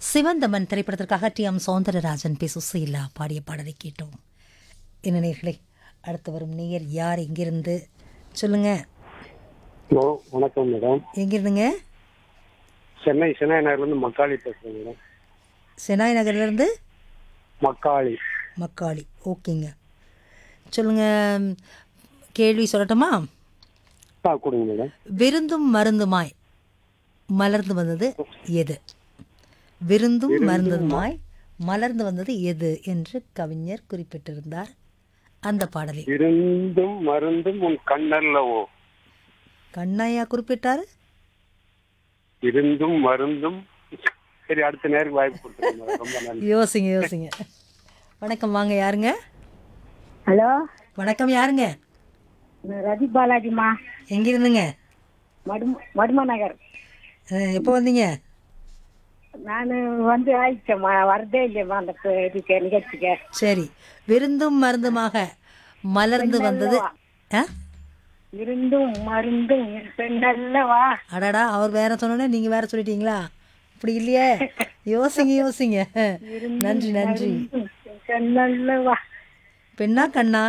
சிவந்தமன் திரைப்படத்திற்காக T M Soundararajan P Susheela பாடிய பாடலை கேட்டோம் என்ன நேர்களே அடுத்து வரும் நேயர் யார் எங்கிருந்து சொல்லுங்க ஹலோ வணக்கம் மேடம் எங்கிருந்துங்க சென்னை சென்னை நகர்லேருந்து மக்காளி பேசுகிறேன் மேடம் செனாய் நகர்லேருந்து மக்காளி மக்காளி ஓகேங்க சொல்லுங்க கேள்வி சொல்லட்டுமா ஆ கொடுங்க மேடம் விருந்தும் மருந்துமாய் மலர்ந்து வந்தது எது விருந்தும் மருந்துமாய் மலர்ந்து வந்தது எது என்று கவிஞர் குறிப்பிட்டிருந்தார் அந்த பாடலில் இருந்தும் மருந்தும் உன் கண்ணல்லவோ கண்ணையா குறிப்பிட்டாரு இருந்தும் மருந்தும் சரி அடுத்த நேருக்கு வாய்ப்பு கொடுத்துருங்க மேடம் ரொம்ப நன்றி யோசிங்க யோசிங்க வணக்கம் வாங்க யாருங்க ஹலோ வணக்கம் யாருங்க ரதி பாலாஜிமா எங்க இருந்துங்க மடும மடும நகர் அஹ், எப்போ வந்தீங்க நான் வந்து ஆயிடுச்சேம்மா வரதே இல்லையம்மா அந்த ப- இதுக்கு நிகழ்ச்சிக்கு சரி விருந்தும் மருந்துமாக மலர்ந்து வந்தது ஆ இருந்தும் மருந்தும் என் பெண்ணல்லவா அடடா அவர் வேற சொன்னோன்னே நீங்க வேற சொல்லிட்டீங்களா அப்படி இல்லையே யோசிங்க யோசிங்க நன்றி நன்றி இருந்தும் என் பெண்ணல்லவா பெண்ணா கண்ணா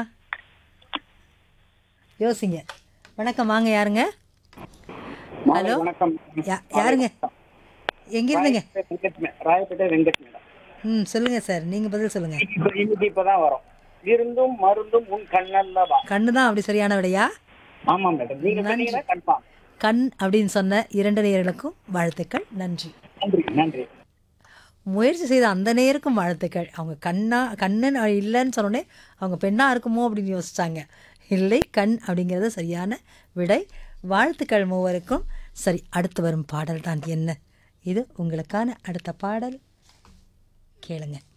யோசிங்க வணக்கம் வாங்க யாருங்க ஹலோ வணக்கம் யா யாருங்க எங்க இருந்துங்க வெங்கட் மே- ராயப்பேட்டை வெங்கட் மேடம் ம் சொல்லுங்க சார் நீங்க பதில் சொல்லுங்க இப்போ இன்னைக்கு இப்பதான் வரும் இருந்தும் மருந்தும் உன் கண்ணல்லவா கண்ணு தான் அப்படி சரியான விடையா ஆமா மேடம் நீங்க சொன்னீங்கன்னா கன்ஃபார்ம் கண் அப்படின்னு சொன்ன இரண்டு நேயர்களுக்கும் வாழ்த்துக்கள் நன்றி நன்றி நன்றி முயற்சி செய்த அந்த நேருக்கும் வாழ்த்துக்கள் அவங்க கண்ணா கண்ணன் இல்லைன்னு சொன்னோடனே அவங்க பெண்ணா இருக்குமோ அப்படின்னு யோசிச்சாங்க இல்லை கண் அப்படிங்கிறது சரியான விடை வாழ்த்துக்கள் மூவருக்கும் சரி அடுத்து வரும் பாடல் தான் என்ன இது உங்களுக்கான அடுத்த பாடல் கேளுங்க